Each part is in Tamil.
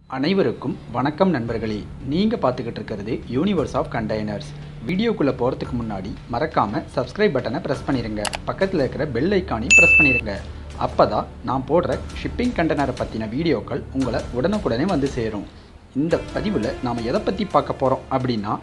அனைவருக்கும் வணக்கம் நண்பர்களே நீங்கள் பார்த்துக்கிட்டு இருக்கிறது யூனிவர்ஸ் ஆஃப் கண்டெய்னர்ஸ் வீடியோக்குள்ளே போகிறதுக்கு முன்னாடி மறக்காமல் சப்ஸ்கிரைப் பட்டனை ப்ரெஸ் பண்ணிடுங்க பக்கத்தில் இருக்கிற பெல் ஐக்கானையும் ப்ரெஸ் பண்ணிடுங்க அப்போ தான் நான் போடுற ஷிப்பிங் கண்டெய்னரை பற்றின வீடியோக்கள் உங்களை உடனுக்குடனே வந்து சேரும் இந்த பதிவில் நாம் எதை பற்றி பார்க்க போகிறோம் அப்படின்னா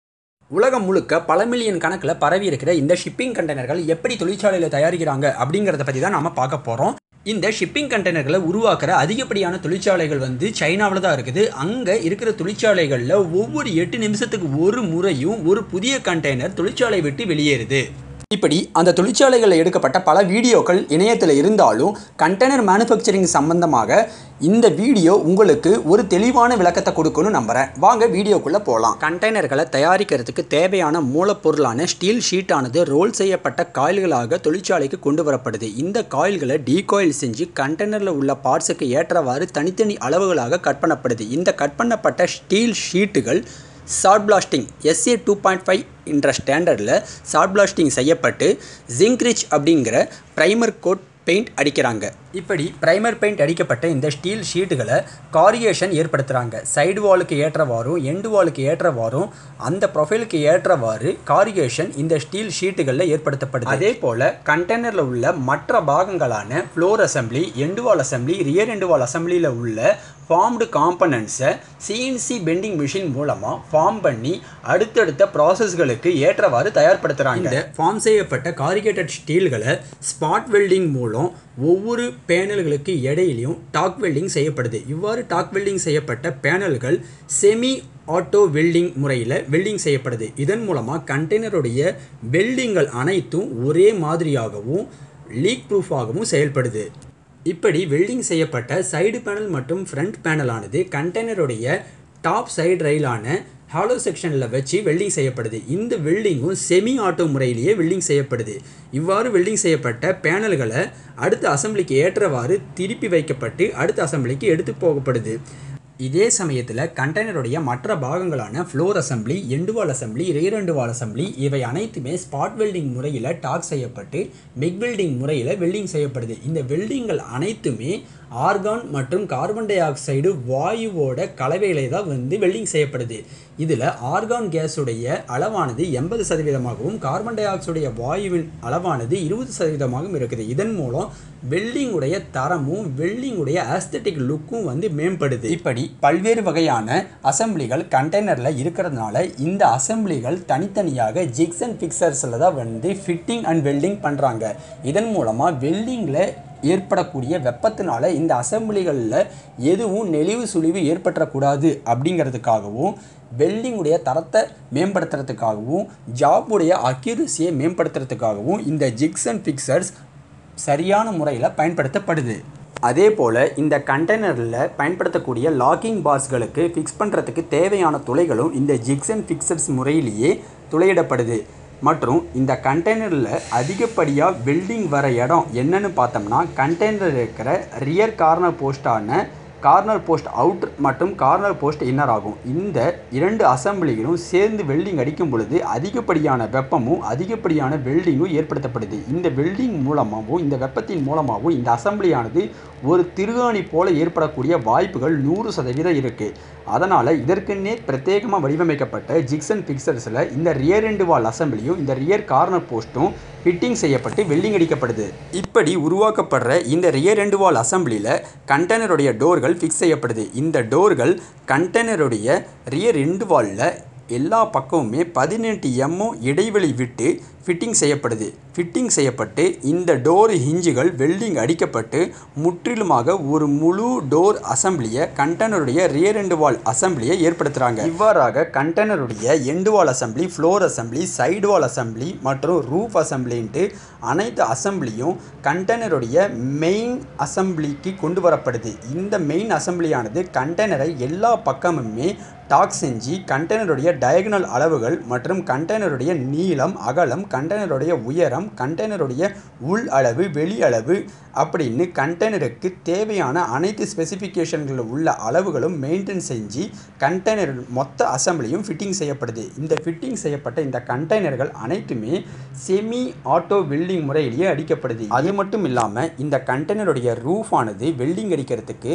உலகம் முழுக்க பல மில்லியன் கணக்கில் பரவி இருக்கிற இந்த ஷிப்பிங் கண்டெய்னர்கள் எப்படி தொழிற்சாலையில் தயாரிக்கிறாங்க அப்படிங்கிறத பற்றி தான் நாம் பார்க்க போகிறோம் இந்த ஷிப்பிங் கண்டெய்னர்களை உருவாக்குற அதிகப்படியான தொழிற்சாலைகள் வந்து சைனாவில் தான் இருக்குது அங்கே இருக்கிற தொழிற்சாலைகளில் ஒவ்வொரு எட்டு நிமிஷத்துக்கு ஒரு முறையும் ஒரு புதிய கண்டெய்னர் தொழிற்சாலை விட்டு வெளியேறுது இப்படி அந்த தொழிற்சாலைகளில் எடுக்கப்பட்ட பல வீடியோக்கள் இணையத்தில் இருந்தாலும் கண்டெய்னர் மேனுஃபேக்சரிங் சம்பந்தமாக இந்த வீடியோ உங்களுக்கு ஒரு தெளிவான விளக்கத்தை கொடுக்கணும்னு நம்புகிறேன் வாங்க வீடியோக்குள்ளே போகலாம் கண்டெய்னர்களை தயாரிக்கிறதுக்கு தேவையான மூலப்பொருளான ஸ்டீல் ஷீட்டானது ரோல் செய்யப்பட்ட காயில்களாக தொழிற்சாலைக்கு கொண்டு வரப்படுது இந்த காயில்களை டீகாயில் செஞ்சு கண்டெய்னரில் உள்ள பார்ட்ஸுக்கு ஏற்றவாறு தனித்தனி அளவுகளாக கட் பண்ணப்படுது இந்த கட் பண்ணப்பட்ட ஸ்டீல் ஷீட்டுகள் short blasting SA two point five என்ற ஸ்டாண்டர்டில் ஷார்ட் பிளாஸ்டிங் செய்யப்பட்டு ஜிங்க்ரிச் அப்படிங்கிற ப்ரைமர் கோட் பெயிண்ட் அடிக்கிறாங்க இப்படி ப்ரைமர் பெயிண்ட் அடிக்கப்பட்ட இந்த ஸ்டீல் ஷீட்டுகளை காரியேஷன் ஏற்படுத்துகிறாங்க சைடு வாலுக்கு ஏற்றவாறும் எண்டு வாலுக்கு ஏற்றவாறும் அந்த ப்ரொஃபைலுக்கு ஏற்றவாறு காரியேஷன் இந்த ஸ்டீல் ஷீட்டுகளில் ஏற்படுத்தப்படுது அதே போல் கண்டெய்னரில் உள்ள மற்ற பாகங்களான floor assembly end wall assembly rear end wall அசம்பிளியில் உள்ள ஃபார்ம்டு காம்பனன்ட்ஸை சிஎன்சி பெண்டிங் மிஷின் மூலமாக ஃபார்ம் பண்ணி அடுத்தடுத்த ப்ராசஸ்களுக்கு ஏற்றவாறு தயார்படுத்துகிறாங்க இந்த ஃபார்ம் செய்யப்பட்ட காரிகேட்டட் ஸ்டீல்களை ஸ்பாட் வெல்டிங் மூலம் ஒவ்வொரு பேனல்களுக்கு இடையிலையும் டாக் வெல்டிங் செய்யப்படுது இவ்வாறு டாக் வெல்டிங் செய்யப்பட்ட பேனல்கள் செமி ஆட்டோ வெல்டிங் முறையில் வெல்டிங் செய்யப்படுது இதன் மூலமாக கண்டெய்னருடைய வெல்டிங்கள் அனைத்தும் ஒரே மாதிரியாகவும் லீக் ப்ரூஃபாகவும் செயல்படுது இப்படி வெல்டிங் செய்யப்பட்ட சைடு பேனல் மற்றும் ஃப்ரண்ட் பேனலானது கண்டெய்னருடைய டாப் சைடு ரயிலான ஹாலோ செக்ஷனில் வச்சு வெல்டிங் செய்யப்படுது இந்த வெல்டிங்கும் செமி ஆட்டோ முறையிலேயே வெல்டிங் செய்யப்படுது இவ்வாறு வெல்டிங் செய்யப்பட்ட பேனல்களை அடுத்த அசம்பிளிக்கு ஏற்றவாறு திருப்பி வைக்கப்பட்டு அடுத்த அசம்பிளிக்கு எடுத்து போகப்படுது இதே சமயத்தில் கண்டெய்னருடைய மற்ற பாகங்களான floor assembly end wall assembly rear wall assembly இவை அனைத்துமே ஸ்பாட் வெல்டிங் முறையில் டாக் செய்யப்பட்டு மிக் வெல்டிங் முறையில் வெல்டிங் செய்யப்படுது இந்த வெல்டிங்கள் அனைத்துமே ஆர்கான் மற்றும் கார்பன் டை ஆக்சைடு வாயுவோட கலவையிலே தான் வந்து வெல்டிங் செய்யப்படுது இதில் ஆர்கான் கேஸுடைய அளவானது எண்பது சதவீதமாகவும் கார்பன் டை ஆக்சைடுடைய வாயுவின் அளவானது இருபது சதவீதமாகவும் இருக்குது இதன் மூலம் வெல்டிங்குடைய தரமும் வெல்டிங்குடைய ஆஸ்தட்டிக் லுக்கும் வந்து மேம்படுது இப்படி பல்வேறு வகையான அசம்பிளிகள் கண்டெய்னரில் இருக்கிறதுனால இந்த அசம்பிளிகள் தனித்தனியாக ஜிக்ஸ் அண்ட் ஃபிக்சர்ஸில் தான் வந்து ஃபிட்டிங் அண்ட் வெல்டிங் பண்ணுறாங்க இதன் மூலமாக வெல்டிங்கில் ஏற்படக்கூடிய வெப்பத்தினால இந்த அசம்பிளிகளில் எதுவும் நெளிவு சுழிவு ஏற்பட்டுறக்கூடாது அப்படிங்கிறதுக்காகவும் வெல்டிங்குடைய தரத்தை மேம்படுத்துறதுக்காகவும் ஜாபுடைய அக்யூரஸியை மேம்படுத்துறதுக்காகவும் இந்த ஜிக்ஸ் அண்ட் ஃபிக்சர்ஸ் சரியான முறையில் பயன்படுத்தப்படுது அதே போல் இந்த கண்டெய்னரில் பயன்படுத்தக்கூடிய லாக்கிங் பார்ஸ்களுக்கு ஃபிக்ஸ் பண்ணுறதுக்கு தேவையான துளைகளும் இந்த ஜிக்ஸ் அண்ட் ஃபிக்சர்ஸ் முறையிலேயே துளையிடப்படுது மற்றும் இந்த கண்டெய்னரில் அதிகப்படியாக வெல்டிங் வர இடம் என்னன்னு பார்த்தோம்னா கண்டெய்னர் இருக்கிற ரியர் கார்னர் போஸ்டான கார்னர் போஸ்ட் அவுட் மற்றும் கார்னர் போஸ்ட் இன்னர் ஆகும் இந்த இரண்டு அசம்பிளிகளும் சேர்ந்து வெல்டிங் அடிக்கும் பொழுது அதிகப்படியான வெப்பமும் அதிகப்படியான வெல்டிங்கும் ஏற்படுத்தப்படுது இந்த வெல்டிங் மூலமாகவும் இந்த வெப்பத்தின் மூலமாகவும் இந்த அசம்பிளியானது ஒரு திருகாணி போல ஏற்படக்கூடிய வாய்ப்புகள் நூறு சதவீதம் இருக்குது அதனால் இதற்குன்னே பிரத்யேகமாக வடிவமைக்கப்பட்ட ஜிக்ஸ் அண்ட் பிக்சர்ஸில் இந்த ரியர் எண்டு வால் அசம்பிளியும் இந்த ரியர் கார்னர் போஸ்ட்டும் ஃபிட்டிங் செய்யப்பட்டு வெல்டிங் அடிக்கப்படுது இப்படி உருவாக்கப்படுற இந்த ரியர் எண்டு வால் அசம்பிளியில் கண்டெய்னருடைய டோர்கள் ஃபிக்ஸ் செய்யப்படுது இந்த டோர்கள் கண்டெய்னருடைய ரியர் எண்டு வாலில் எல்லா பக்கமுமே பதினெட்டு எம்ஓ இடைவெளி விட்டு ஃபிட்டிங் செய்யப்படுது ஃபிட்டிங் செய்யப்பட்டு இந்த டோர் ஹிஞ்சுகள் வெல்டிங் அடிக்கப்பட்டு முற்றிலுமாக ஒரு முழு டோர் அசம்பிளியை கண்டெய்னருடைய ரியர் எண்டு வால் அசம்பிளியை ஏற்படுத்துகிறாங்க இவ்வாறாக கண்டெய்னருடைய end wall assembly floor assembly side wall assembly மற்றும் ரூஃப் அசம்பிளின்ட்டு அனைத்து அசம்பிளியும் கண்டெய்னருடைய மெயின் அசம்பிளிக்கு கொண்டு வரப்படுது இந்த மெயின் அசம்பிளியானது கண்டெய்னரை எல்லா பக்கமுமே டாக் செஞ்சு கண்டெய்னருடைய டயகனல் அளவுகள் மற்றும் கண்டெய்னருடைய நீளம் அகலம் கண்டெய்னருடைய உயரம் கண்டெய்னருடைய உள் அளவு வெளி அளவு அப்படின்னு கண்டெய்னருக்கு தேவையான அனைத்து ஸ்பெசிஃபிகேஷன்களில் உள்ள அளவுகளும் மெயின்டைன் செஞ்சு கண்டெய்னர் மொத்த அசம்பிளியும் ஃபிட்டிங் செய்யப்படுது இந்த ஃபிட்டிங் செய்யப்பட்ட இந்த கண்டெய்னர்கள் அனைத்துமே செமி ஆட்டோ வெல்டிங் முறையிலேயே அடிக்கப்படுது அது மட்டும் இல்லாமல் இந்த கண்டெய்னருடைய ரூஃப் ஆனது வெல்டிங் அடிக்கிறதுக்கு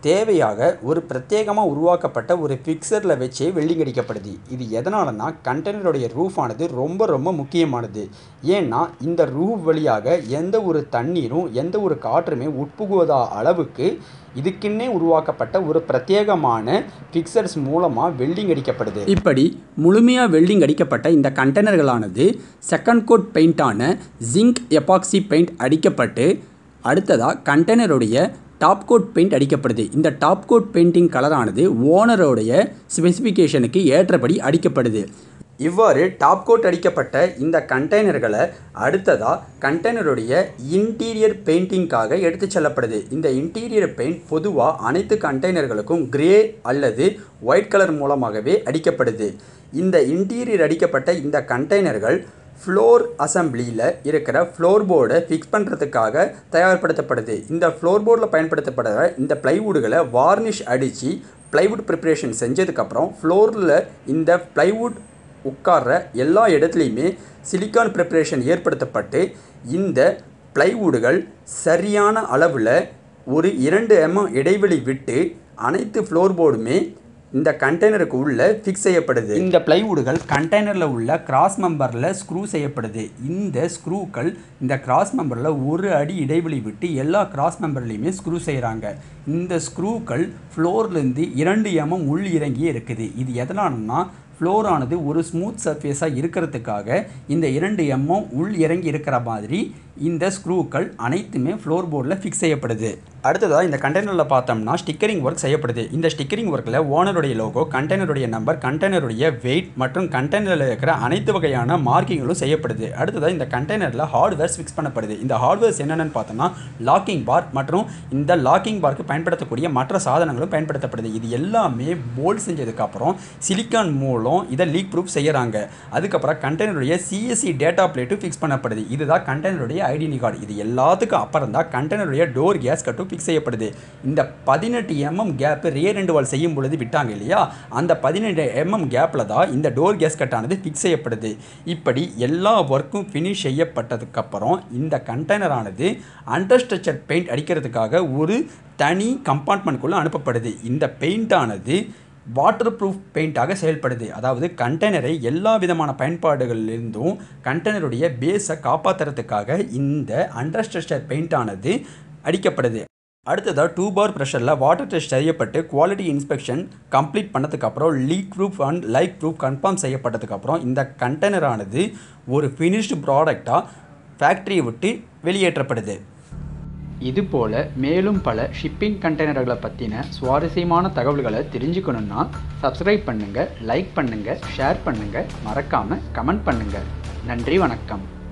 தேவையாக ஒரு பிரத்யேகமாக உருவாக்கப்பட்ட ஒரு ஃபிக்சரில் வச்சே வெல்டிங் அடிக்கப்படுது இது எதனாலனா கண்டெய்னருடைய ரூஃப் ஆனது ரொம்ப ரொம்ப முக்கியமானது ஏன்னா இந்த ரூஃப் வழியாக எந்த ஒரு தண்ணீரும் எந்த ஒரு காற்றுமே உட்புகுவதா அளவுக்கு இதுக்குன்னே உருவாக்கப்பட்ட ஒரு பிரத்யேகமான ஃபிக்சர்ஸ் மூலமாக வெல்டிங் அடிக்கப்படுது இப்படி முழுமையாக வெல்டிங் அடிக்கப்பட்ட இந்த கண்டெய்னர்களானது செகண்ட் கோட் பெயிண்டான ஜிங்க் எபாக்சி பெயிண்ட் அடிக்கப்பட்டு அடுத்ததாக கண்டெய்னருடைய டாப் கோட் பெயிண்ட் அடிக்கப்படுது இந்த டாப் கோட் பெயிண்டிங் கலரானது ஓனருடைய ஸ்பெசிஃபிகேஷனுக்கு ஏற்றபடி அடிக்கப்படுது இவ்வாறு டாப் கோட் அடிக்கப்பட்ட இந்த கண்டெய்னர்களை அடுத்ததாக கண்டெய்னருடைய இன்டீரியர் பெயிண்டிங்காக எடுத்து செல்லப்படுது இந்த இன்டீரியர் பெயிண்ட் பொதுவாக அனைத்து கண்டெய்னர்களுக்கும் கிரே அல்லது ஒயிட் கலர் மூலமாகவே அடிக்கப்படுது இந்த இன்டீரியர் அடிக்கப்பட்ட இந்த கண்டெய்னர்கள் ஃப்ளோர் அசம்பிளியில் இருக்கிற ஃப்ளோர் போர்டை ஃபிக்ஸ் பண்ணுறதுக்காக தயார்படுத்தப்படுது இந்த ஃப்ளோர் போர்டில் பயன்படுத்தப்படுற இந்த ப்ளைவுட்களை வார்னிஷ் அடித்து ப்ளைவுட் ப்ரிப்பரேஷன் செஞ்சதுக்கப்புறம் ஃப்ளோரில் இந்த ப்ளைவுட் உட்கார்ற எல்லா இடத்துலையுமே சிலிக்கான் ப்ரிப்பரேஷன் ஏற்படுத்தப்பட்டு இந்த ப்ளைவுட்கள் சரியான அளவில் ஒரு இரண்டு எம்எம் இடைவெளி விட்டு அனைத்து ஃப்ளோர் போர்டுமே இந்த கண்டெய்னருக்கு உள்ள ஃபிக்ஸ் செய்யப்படுது இந்த பிளைவுட்கள் கண்டெய்னரில் உள்ள கிராஸ் மெம்பரில் ஸ்க்ரூ செய்யப்படுது இந்த ஸ்க்ரூக்கள் இந்த கிராஸ் மெம்பரில் ஒரு அடி இடைவெளி விட்டு எல்லா கிராஸ் மெம்பர்லையுமே ஸ்க்ரூ செய்கிறாங்க இந்த ஸ்க்ரூக்கள் ஃப்ளோர்லேருந்து இரண்டு எம்எம் உள் இறங்கியே இருக்குது இது எதனாலன்னா ஃப்ளோர் ஆனது ஒரு ஸ்மூத் சர்ஃபேஸாக இருக்கிறதுக்காக இந்த இரண்டு எம்எம் உள் இறங்கி இருக்கிற மாதிரி இந்த ஸ்க்ரூக்கள் அனைத்துமே ஃப்ளோர் போர்டில் ஃபிக்ஸ் செய்யப்படுது அடுத்ததாக இந்த கண்டெய்னரில் பார்த்தோம்னா ஸ்டிக்கரிங் ஒர்க் செய்யப்படுது இந்த ஸ்டிக்கரிங் ஒர்க்கில் ஓனருடைய லோகோ கண்டெய்னருடைய நம்பர் கண்டெய்னருடைய வெயிட் மற்றும் கண்டெய்னரில் இருக்கிற அனைத்து வகையான மார்க்கிங்களும் செய்யப்படுது அடுத்ததாக இந்த கண்டெய்னரில் ஹார்ட்வேர்ஸ் ஃபிக்ஸ் பண்ணப்படுது இந்த ஹார்ட்வேர்ஸ் என்னென்னு பார்த்தோம்னா லாக்கிங் பார் மற்றும் இந்த லாக்கிங் பார்க்கு பயன்படுத்தக்கூடிய மற்ற சாதனங்களும் பயன்படுத்தப்படுது இது எல்லாமே போல்ட் செஞ்சதுக்கப்புறம் சிலிக்கான் மூலம் இதை லீக் ப்ரூஃப் செய்கிறாங்க அதுக்கப்புறம் கண்டெய்னருடைய சிஎஸ்சி டேட்டா பிளேட்டும் ஃபிக்ஸ் பண்ணப்படுது இதுதான் கண்டெய்னருடைய ஐடென்டி கார்டு இது எல்லாத்துக்கும் அப்புறம் தான் கண்டெய்னருடைய டோர் கேஸ் கட்டும் ஃபிக்ஸ் செய்யப்படுது இந்த பதினெட்டு எம்எம் கேப் ரியர் ரெண்டு வால் செய்யும் பொழுது விட்டாங்க இல்லையா அந்த பதினெட்டு எம்எம் கேப்பில் தான் இந்த டோர் கேஸ் கட்டானது ஃபிக்ஸ் செய்யப்படுது இப்படி எல்லா ஒர்க்கும் ஃபினிஷ் செய்யப்பட்டதுக்கப்புறம் இந்த கண்டெய்னரானது அண்டர்ஸ்ட்ரக்சர் பெயிண்ட் அடிக்கிறதுக்காக ஒரு தனி கம்பார்ட்மெண்ட்குள்ளே அனுப்பப்படுது இந்த பெயிண்டானது வாட்டர் ப்ரூஃப் பெயிண்டாக செயல்படுது அதாவது கண்டெய்னரை எல்லா விதமான பயன்பாடுகளிலிருந்தும் கண்டெய்னருடைய பேஸை காப்பாற்றுறதுக்காக இந்த அண்டர்ஸ்ட்ரக்சர் பெயிண்டானது அடிக்கப்படுது அடுத்ததாக டூ பார் ப்ரெஷரில் வாட்டர் டெஸ்ட் செய்யப்பட்டு குவாலிட்டி இன்ஸ்பெக்ஷன் கம்ப்ளீட் பண்ணதுக்கப்புறம் leak proof and light proof confirm செய்யப்பட்டதுக்கப்புறம் இந்த கண்டெய்னரானது ஒரு ஃபினிஷ்டு ப்ராடக்டாக ஃபேக்ட்ரியை விட்டு வெளியேற்றப்படுது இது போல் மேலும் பல ஷிப்பிங் கண்டெய்னர்களை பற்றின சுவாரஸ்யமான தகவல்களை தெரிஞ்சுக்கணுன்னா சப்ஸ்கிரைப் பண்ணுங்கள் லைக் பண்ணுங்கள் ஷேர் பண்ணுங்கள் மறக்காமல் கமெண்ட் பண்ணுங்கள் நன்றி வணக்கம்